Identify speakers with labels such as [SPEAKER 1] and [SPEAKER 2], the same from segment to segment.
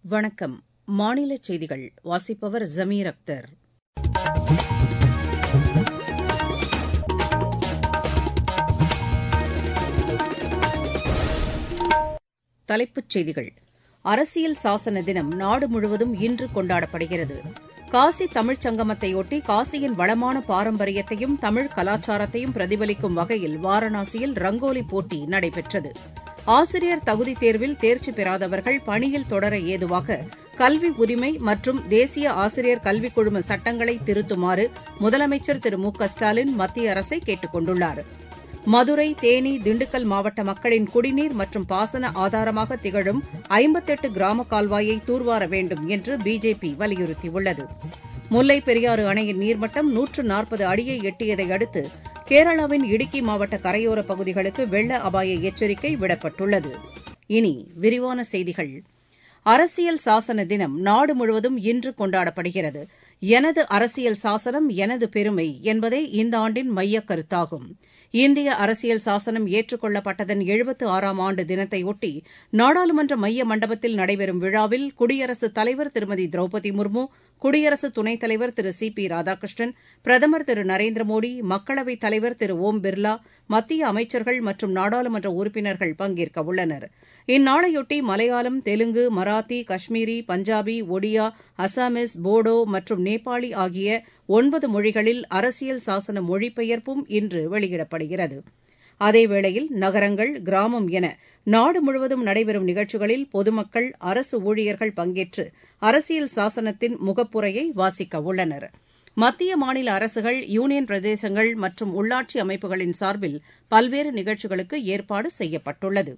[SPEAKER 1] வணக்கம் மாநில செய்திகள் வாசிப்பவர் ஜமீர் அக்தர் தலைப்புச் செய்திகள் அரசியல் சாசன தினம் நாடு முழுவதும் இன்று கொண்டாடப்படுகிறது காசி தமிழ்ச் சங்கமத்தையொட்டி காசியின் வளமான பாரம்பரியத்தையும் தமிழ் கலாச்சாரத்தையும் பிரதிபலிக்கும் வகையில் வாரணாசியில் ரங்கோலி போட்டி நடைபெற்றது ஆசிரியர் தகுதித் தேர்வில் தேர்ச்சி பெறாதவர்கள் பணியில் தொடர ஏதுவாக கல்வி உரிமை மற்றும் தேசிய ஆசிரியர் கல்விக் குழும சட்டங்களை திருத்துமாறு முதலமைச்சர் திரு மு க ஸ்டாலின் மத்திய அரசை கேட்டுக் கொண்டுள்ளார் மதுரை தேனி திண்டுக்கல் மாவட்ட மக்களின் குடிநீர் மற்றும் பாசன ஆதாரமாக திகழும் ஐம்பத்தெட்டு கிராம கால்வாயை தூர்வார வேண்டும் என்று பிஜேபி வலியுறுத்தியுள்ளது முல்லைப் பெரியாறு அணையின் நீர்மட்டம் நூற்று நாற்பது அடியை எட்டியதை அடுத்து கேரளாவின் இடுக்கி மாவட்ட கரையோரப் பகுதிகளுக்கு வெள்ள அபாய எச்சரிக்கை விடப்பட்டுள்ளது இனி விரிவான செய்திகள் அரசியல் சாசன தினம் நாடு முழுவதும் இன்று கொண்டாடப்படுகிறது எனது அரசியல் சாசனம் எனது பெருமை என்பதே இந்த ஆண்டின் மையக் கருத்தாகும் இந்திய அரசியல் சாசனம் ஏற்றுக்கொள்ளப்பட்டதன் எழுபத்து ஆறாம் ஆண்டு தினத்தையொட்டி நாடாளுமன்ற மைய மண்டபத்தில் நடைபெறும் விழாவில் குடியரசுத் தலைவர் திருமதி திரௌபதி முர்மு குடியரசு துணைத் தலைவர் திரு சி பி ராதாகிருஷ்ணன் பிரதமர் திரு நரேந்திர மோடி மக்களவைத் தலைவர் திரு ஓம் பிர்லா மத்திய அமைச்சர்கள் மற்றும் நாடாளுமன்ற உறுப்பினர்கள் பங்கேற்க உள்ளனர் இந்நாளையொட்டி மலையாளம் தெலுங்கு மராத்தி காஷ்மீரி பஞ்சாபி ஒடியா அசாமீஸ் போடோ மற்றும் நேபாளி ஆகிய ஒன்பது மொழிகளில் அரசியல் சாசன மொழிபெயர்ப்பும் இன்று வெளியிடப்படுகிறது அதேவேளையில் நகரங்கள் கிராமம் என நாடு முழுவதும் நடைபெறும் நிகழ்ச்சிகளில் பொதுமக்கள் அரசு ஊழியர்கள் பங்கேற்று அரசியல் சாசனத்தின் முகப்புரையை வாசிக்க உள்ளனர் மத்திய மாநில அரசுகள் யூனியன் பிரதேசங்கள் மற்றும் உள்ளாட்சி அமைப்புகளின் சார்பில் பல்வேறு நிகழ்ச்சிகளுக்கு ஏற்பாடு செய்யப்பட்டுள்ளது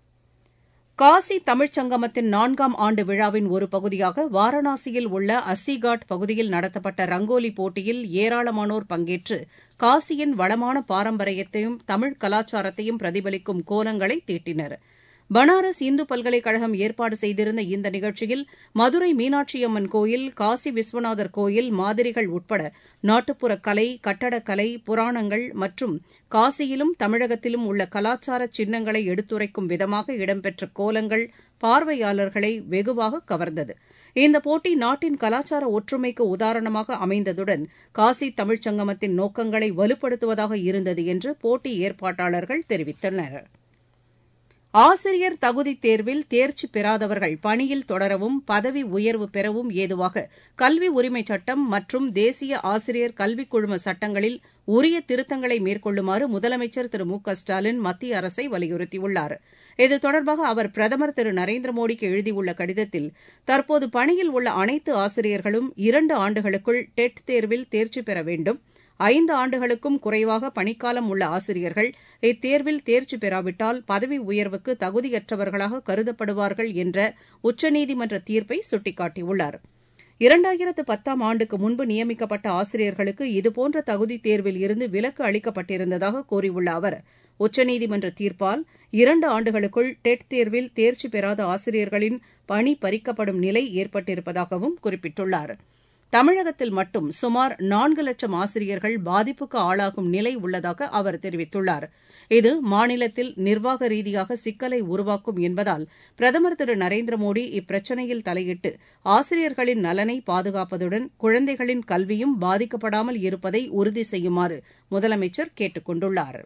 [SPEAKER 1] காசி தமிழ்ச் சங்கமத்தின் நான்காம் ஆண்டு விழாவின் ஒரு பகுதியாக வாரணாசியில் உள்ள அஸ்ஸிகாட் பகுதியில் நடத்தப்பட்ட ரங்கோலி போட்டியில் ஏராளமானோர் பங்கேற்று காசியின் வளமான பாரம்பரியத்தையும் தமிழ் கலாச்சாரத்தையும் பிரதிபலிக்கும் கோலங்களை தீட்டினர் பனாரஸ் இந்து பல்கலைக்கழகம் ஏற்பாடு செய்திருந்த இந்த நிகழ்ச்சியில் மதுரை மீனாட்சியம்மன் கோயில் காசி விஸ்வநாதர் கோயில் மாதிரிகள் உட்பட நாட்டுப்புற கலை கட்டடக்கலை புராணங்கள் மற்றும் காசியிலும் தமிழகத்திலும் உள்ள கலாச்சார சின்னங்களை எடுத்துரைக்கும் விதமாக இடம்பெற்ற கோலங்கள் பார்வையாளர்களை வெகுவாக கவர்ந்தது இந்த போட்டி நாட்டின் கலாச்சார ஒற்றுமைக்கு உதாரணமாக அமைந்ததுடன் காசி தமிழ்ச் சங்கமத்தின் நோக்கங்களை வலுப்படுத்துவதாக இருந்தது என்று போட்டி ஏற்பாட்டாளர்கள் தெரிவித்தனா் ஆசிரியர் தகுதித் தேர்வில் தேர்ச்சி பெறாதவர்கள் பணியில் தொடரவும் பதவி உயர்வு பெறவும் ஏதுவாக கல்வி உரிமைச் சட்டம் மற்றும் தேசிய ஆசிரியர் கல்விக் குழும சட்டங்களில் உரிய திருத்தங்களை மேற்கொள்ளுமாறு முதலமைச்சர் திரு மு க ஸ்டாலின் மத்திய அரசை வலியுறுத்தியுள்ளார் இது தொடர்பாக அவர் பிரதமர் திரு நரேந்திர மோடிக்கு எழுதியுள்ள கடிதத்தில் தற்போது பணியில் உள்ள அனைத்து ஆசிரியர்களும் இரண்டு ஆண்டுகளுக்குள் டெட் தேர்வில் தேர்ச்சி பெற வேண்டும் ஐந்து ஆண்டுகளுக்கும் குறைவாக பணிக்காலம் உள்ள ஆசிரியர்கள் இத்தேர்வில் தேர்ச்சி பெறாவிட்டால் பதவி உயர்வுக்கு தகுதியற்றவர்களாக கருதப்படுவார்கள் என்ற உச்சநீதிமன்ற தீர்ப்பை சுட்டிக்காட்டியுள்ளார் இரண்டாயிரத்து பத்தாம் ஆண்டுக்கு முன்பு நியமிக்கப்பட்ட ஆசிரியர்களுக்கு இதுபோன்ற தகுதித் தேர்வில் இருந்து விலக்கு அளிக்கப்பட்டிருந்ததாக கூறியுள்ள அவர் உச்சநீதிமன்ற தீர்ப்பால் இரண்டு ஆண்டுகளுக்குள் டெட் தேர்வில் தேர்ச்சி பெறாத ஆசிரியர்களின் பணி பறிக்கப்படும் நிலை ஏற்பட்டிருப்பதாகவும் குறிப்பிட்டுள்ளாா் தமிழகத்தில் மட்டும் சுமார் நான்கு லட்சம் ஆசிரியர்கள் பாதிப்புக்கு ஆளாகும் நிலை உள்ளதாக அவர் தெரிவித்துள்ளார் இது மாநிலத்தில் நிர்வாக ரீதியாக சிக்கலை உருவாக்கும் என்பதால் பிரதமர் திரு நரேந்திர மோடி இப்பிரச்சினையில் தலையிட்டு ஆசிரியர்களின் நலனை பாதுகாப்பதுடன் குழந்தைகளின் கல்வியும் பாதிக்கப்படாமல் இருப்பதை உறுதி செய்யுமாறு முதலமைச்சர் கேட்டுக் கொண்டுள்ளாா்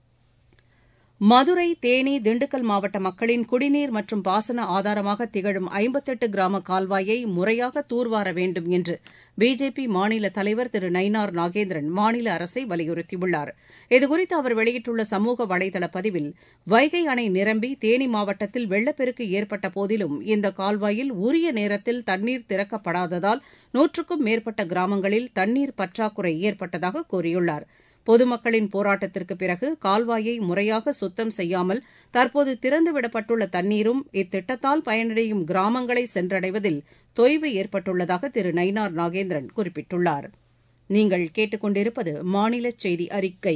[SPEAKER 1] மதுரை தேனி திண்டுக்கல் மாவட்ட மக்களின் குடிநீர் மற்றும் பாசன ஆதாரமாக திகழும் ஐம்பத்தெட்டு கிராம கால்வாயை முறையாக தூர்வார வேண்டும் என்று பிஜேபி மாநில தலைவர் திரு நயினார் நாகேந்திரன் மாநில அரசை வலியுறுத்தியுள்ளார் இதுகுறித்து அவர் வெளியிட்டுள்ள சமூக வலைதள பதிவில் வைகை அணை நிரம்பி தேனி மாவட்டத்தில் வெள்ளப்பெருக்கு ஏற்பட்ட போதிலும் இந்த கால்வாயில் உரிய நேரத்தில் தண்ணீர் திறக்கப்படாததால் நூற்றுக்கும் மேற்பட்ட கிராமங்களில் தண்ணீர் பற்றாக்குறை ஏற்பட்டதாக கூறியுள்ளாா் பொதுமக்களின் போராட்டத்திற்கு பிறகு கால்வாயை முறையாக சுத்தம் செய்யாமல் தற்போது திறந்துவிடப்பட்டுள்ள தண்ணீரும் இத்திட்டத்தால் பயனடையும் கிராமங்களை சென்றடைவதில் தொய்வு ஏற்பட்டுள்ளதாக திரு நயினார் நாகேந்திரன் குறிப்பிட்டுள்ளார் நீங்கள் கேட்டுக்கொண்டிருப்பது மாநில செய்தி அறிக்கை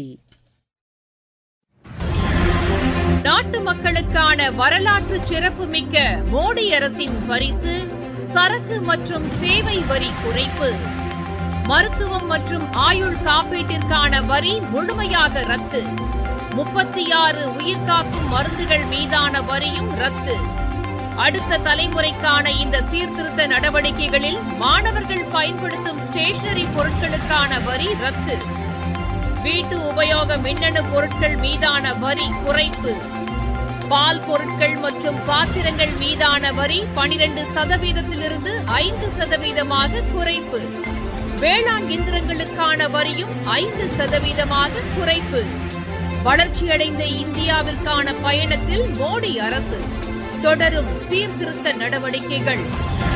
[SPEAKER 2] நாட்டு மக்களுக்கான வரலாற்று சிறப்புமிக்க மோடி அரசின் பரிசு சரக்கு மற்றும் சேவை வரி குறைப்பு மருத்துவம் மற்றும் ஆயுள் காப்பீட்டிற்கான வரி முழுமையாக ரத்து முப்பத்தி ஆறு உயிர்காக்கும் மருந்துகள் மீதான வரியும் ரத்து அடுத்த தலைமுறைக்கான இந்த சீர்திருத்த நடவடிக்கைகளில் மாணவர்கள் பயன்படுத்தும் ஸ்டேஷனரி பொருட்களுக்கான வரி ரத்து வீட்டு உபயோக மின்னணு பொருட்கள் மீதான வரி குறைப்பு பால் பொருட்கள் மற்றும் பாத்திரங்கள் மீதான வரி பனிரெண்டு சதவீதத்திலிருந்து ஐந்து சதவீதமாக குறைப்பு வேளாண் இயந்திரங்களுக்கான வரியும் ஐந்து சதவீதமாக குறைப்பு வளர்ச்சியடைந்த இந்தியாவிற்கான பயணத்தில் மோடி அரசு தொடரும் சீர்திருத்த நடவடிக்கைகள்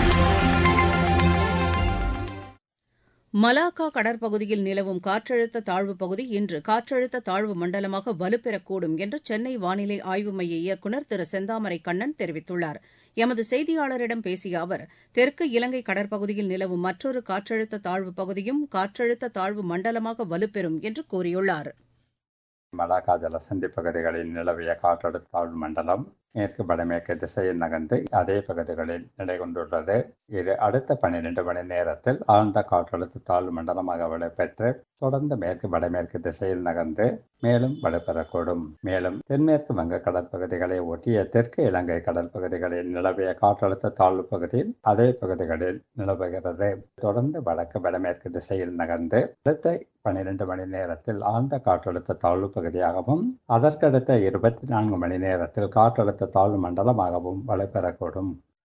[SPEAKER 1] மலாக்கா கடற்பகுதியில் நிலவும் காற்றழுத்த தாழ்வுப் பகுதி இன்று காற்றழுத்த தாழ்வு மண்டலமாக வலுப்பெறக்கூடும் என்று சென்னை வானிலை ஆய்வு மைய இயக்குநர் திரு செந்தாமரை கண்ணன் தெரிவித்துள்ளார் எமது செய்தியாளரிடம் பேசிய அவர் தெற்கு இலங்கை கடற்பகுதியில் நிலவும் மற்றொரு காற்றழுத்த தாழ்வுப் பகுதியும் காற்றழுத்த தாழ்வு மண்டலமாக வலுப்பெறும் என்று கூறியுள்ளார்
[SPEAKER 3] மலாக்கா ஜலசந்தி பகுதிகளில் நிலவிய காற்றழுத்த தாழ்வு மண்டலம் மேற்கு வடமேற்கு திசையில் நகர்ந்து அதே பகுதிகளில் நிலை கொண்டுள்ளது இது அடுத்த பன்னிரண்டு மணி நேரத்தில் ஆழ்ந்த காற்றழுத்த தாழ்வு மண்டலமாக வலுப்பெற்று தொடர்ந்து மேற்கு வடமேற்கு திசையில் நகர்ந்து மேலும் வலுப்பெறக்கூடும் மேலும் தென்மேற்கு வங்க கடற்பகுதிகளை ஒட்டிய தெற்கு இலங்கை கடற்பகுதிகளில் நிலவிய காற்றழுத்த தாழ்வு பகுதியில் அதே பகுதிகளில் நிலவுகிறது தொடர்ந்து வடக்கு வடமேற்கு திசையில் நகர்ந்து அடுத்த பன்னிரண்டு மணி நேரத்தில் ஆழ்ந்த காற்றழுத்த தாழ்வு பகுதியாகவும் அதற்கடுத்த இருபத்தி நான்கு மணி நேரத்தில் காற்றழுத்த தாழ்வு மண்டலமாகவும் வலுப்பெறக்கூடும்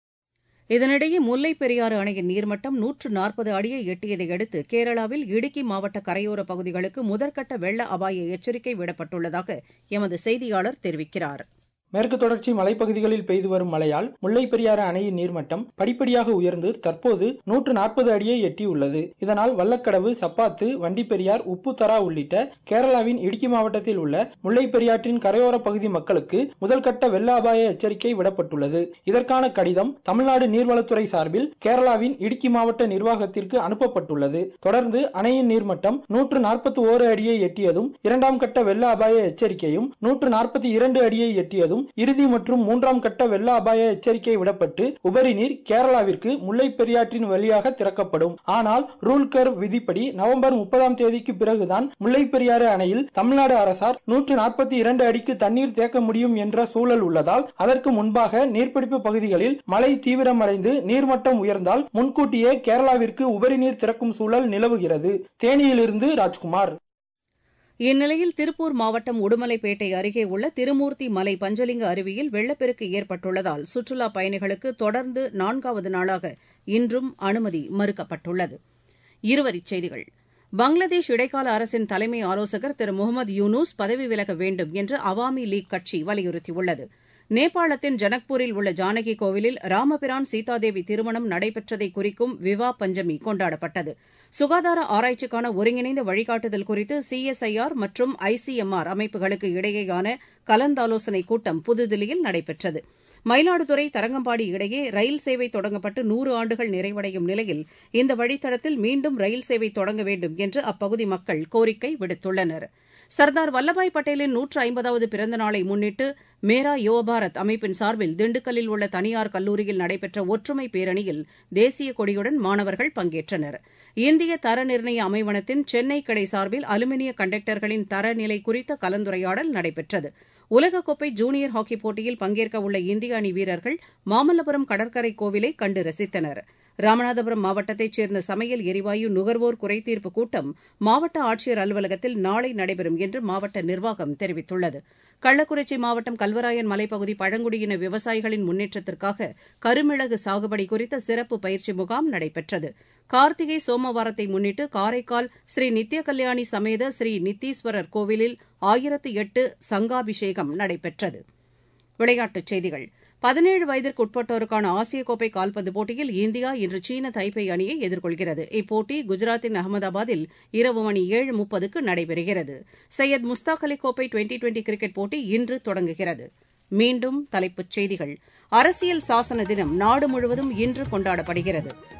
[SPEAKER 1] இதனிடையே முல்லைப் பெரியாறு அணையின் நீர்மட்டம் நூற்று நாற்பது அடியை எட்டியதை அடுத்து கேரளாவில் இடுக்கி மாவட்ட கரையோரப் பகுதிகளுக்கு முதற்கட்ட வெள்ள அபாய எச்சரிக்கை விடப்பட்டுள்ளதாக எமது செய்தியாளர் தெரிவிக்கிறார்
[SPEAKER 4] மேற்கு தொடர்ச்சி மலைப்பகுதிகளில் பெய்து வரும் மழையால் முல்லை பெரியாறு அணையின் நீர்மட்டம் படிப்படியாக உயர்ந்து தற்போது நூற்று நாற்பது அடியை எட்டியுள்ளது இதனால் வல்லக்கடவு சப்பாத்து வண்டிப்பெரியார் உப்புத்தரா உள்ளிட்ட கேரளாவின் இடுக்கி மாவட்டத்தில் உள்ள முல்லை பெரியாற்றின் கரையோர பகுதி மக்களுக்கு முதல்கட்ட வெள்ள அபாய எச்சரிக்கை விடப்பட்டுள்ளது இதற்கான கடிதம் தமிழ்நாடு நீர்வளத்துறை சார்பில் கேரளாவின் இடுக்கி மாவட்ட நிர்வாகத்திற்கு அனுப்பப்பட்டுள்ளது தொடர்ந்து அணையின் நீர்மட்டம் நூற்று நாற்பத்தி ஓரு அடியை எட்டியதும் இரண்டாம் கட்ட வெள்ள அபாய எச்சரிக்கையும் நூற்று நாற்பத்தி இரண்டு அடியை எட்டியதும் இறுதி மற்றும் மூன்றாம் கட்ட வெள்ள அபாய எச்சரிக்கை விடப்பட்டு உபரி நீர் கேரளாவிற்கு முல்லை பெரியாற்றின் வழியாக திறக்கப்படும் ஆனால் ரூல் கர்வ் விதிப்படி நவம்பர் முப்பதாம் தேதிக்கு பிறகுதான் முல்லை பெரியாறு அணையில் தமிழ்நாடு அரசார் நூற்று நாற்பத்தி இரண்டு அடிக்கு தண்ணீர் தேக்க முடியும் என்ற சூழல் உள்ளதால் அதற்கு முன்பாக நீர்பிடிப்பு பகுதிகளில் மழை தீவிரமடைந்து நீர்மட்டம் உயர்ந்தால் முன்கூட்டியே கேரளாவிற்கு உபரி நீர் திறக்கும் சூழல் நிலவுகிறது தேனியிலிருந்து ராஜ்குமார்
[SPEAKER 1] இந்நிலையில் திருப்பூர் மாவட்டம் உடுமலைப்பேட்டை அருகே உள்ள திருமூர்த்தி மலை பஞ்சலிங்க அருவியில் வெள்ளப்பெருக்கு ஏற்பட்டுள்ளதால் சுற்றுலாப் பயணிகளுக்கு தொடர்ந்து நான்காவது நாளாக இன்றும் அனுமதி மறுக்கப்பட்டுள்ளது இருவரிச் செய்திகள் பங்களாதேஷ் இடைக்கால அரசின் தலைமை ஆலோசகர் திரு முகமது யூனூஸ் பதவி விலக வேண்டும் என்று அவாமி லீக் கட்சி வலியுறுத்தியுள்ளது நேபாளத்தின் ஜனக்பூரில் உள்ள ஜானகி கோவிலில் ராமபிரான் சீதாதேவி திருமணம் நடைபெற்றதை குறிக்கும் விவா பஞ்சமி கொண்டாடப்பட்டது சுகாதார ஆராய்ச்சிக்கான ஒருங்கிணைந்த வழிகாட்டுதல் குறித்து சிஎஸ்ஐஆர் மற்றும் ஐசிஎம்ஆர் அமைப்புகளுக்கு இடையேயான கலந்தாலோசனைக் கூட்டம் புதுதில்லியில் நடைபெற்றது மயிலாடுதுறை தரங்கம்பாடி இடையே ரயில் சேவை தொடங்கப்பட்டு நூறு ஆண்டுகள் நிறைவடையும் நிலையில் இந்த வழித்தடத்தில் மீண்டும் ரயில் சேவை தொடங்க வேண்டும் என்று அப்பகுதி மக்கள் கோரிக்கை விடுத்துள்ளனர் சர்தார் வல்லபாய் பட்டேலின் நூற்று ஐம்பதாவது பிறந்த நாளை முன்னிட்டு மேரா யுவ பாரத் அமைப்பின் சார்பில் திண்டுக்கல்லில் உள்ள தனியார் கல்லூரியில் நடைபெற்ற ஒற்றுமை பேரணியில் தேசிய கொடியுடன் மாணவர்கள் பங்கேற்றனர் இந்திய தர நிர்ணய அமைவனத்தின் சென்னை கிளை சார்பில் அலுமினிய கண்டக்டர்களின் தரநிலை குறித்த கலந்துரையாடல் நடைபெற்றது உலகக்கோப்பை ஜூனியர் ஹாக்கி போட்டியில் பங்கேற்க உள்ள இந்திய அணி வீரர்கள் மாமல்லபுரம் கடற்கரை கோவிலை கண்டு ரசித்தனர் ராமநாதபுரம் மாவட்டத்தைச் சேர்ந்த சமையல் எரிவாயு நுகர்வோர் குறைதீர்ப்பு கூட்டம் மாவட்ட ஆட்சியர் அலுவலகத்தில் நாளை நடைபெறும் என்று மாவட்ட நிர்வாகம் தெரிவித்துள்ளது கள்ளக்குறிச்சி மாவட்டம் கல்வராயன் மலைப்பகுதி பழங்குடியின விவசாயிகளின் முன்னேற்றத்திற்காக கருமிளகு சாகுபடி குறித்த சிறப்பு பயிற்சி முகாம் நடைபெற்றது கார்த்திகை சோமவாரத்தை முன்னிட்டு காரைக்கால் ஸ்ரீ நித்ய கல்யாணி சமேத ஸ்ரீ நித்தீஸ்வரர் கோவிலில் ஆயிரத்து எட்டு சங்காபிஷேகம் நடைபெற்றது விளையாட்டுச் செய்திகள் பதினேழு வயதிற்கு உட்பட்டோருக்கான ஆசிய கோப்பை கால்பந்து போட்டியில் இந்தியா இன்று சீன தைப்பே அணியை எதிர்கொள்கிறது இப்போட்டி குஜராத்தின் அகமதாபாத்தில் இரவு மணி ஏழு முப்பதுக்கு நடைபெறுகிறது சையத் முஸ்தாக் அலி கோப்பை டுவெண்டி டுவெண்டி கிரிக்கெட் போட்டி இன்று தொடங்குகிறது மீண்டும் தலைப்புச் செய்திகள் அரசியல் சாசன தினம் நாடு முழுவதும் இன்று கொண்டாடப்படுகிறது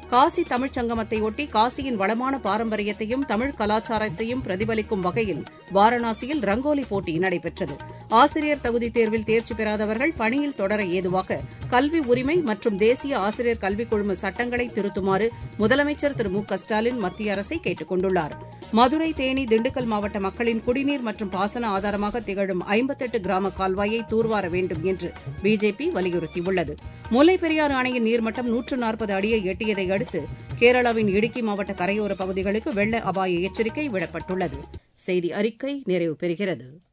[SPEAKER 1] காசி தமிழ்ச் சங்கமத்தையொட்டி காசியின் வளமான பாரம்பரியத்தையும் தமிழ் கலாச்சாரத்தையும் பிரதிபலிக்கும் வகையில் வாரணாசியில் ரங்கோலி போட்டி நடைபெற்றது ஆசிரியர் தகுதித் தேர்வில் தேர்ச்சி பெறாதவர்கள் பணியில் தொடர ஏதுவாக கல்வி உரிமை மற்றும் தேசிய ஆசிரியர் கல்விக் குழும சட்டங்களை திருத்துமாறு முதலமைச்சர் திரு மு க ஸ்டாலின் மத்திய அரசை கேட்டுக் கொண்டுள்ளார் மதுரை தேனி திண்டுக்கல் மாவட்ட மக்களின் குடிநீர் மற்றும் பாசன ஆதாரமாக திகழும் ஐம்பத்தெட்டு கிராம கால்வாயை தூர்வார வேண்டும் என்று பிஜேபி வலியுறுத்தியுள்ளது முல்லைப் பெரியாறு அணையின் நீர்மட்டம் நூற்று நாற்பது அடியை எட்டியதை அடுத்து கேரளாவின் இடுக்கி மாவட்ட கரையோர பகுதிகளுக்கு வெள்ள அபாய எச்சரிக்கை விடப்பட்டுள்ளது செய்தி அறிக்கை நிறைவு பெறுகிறது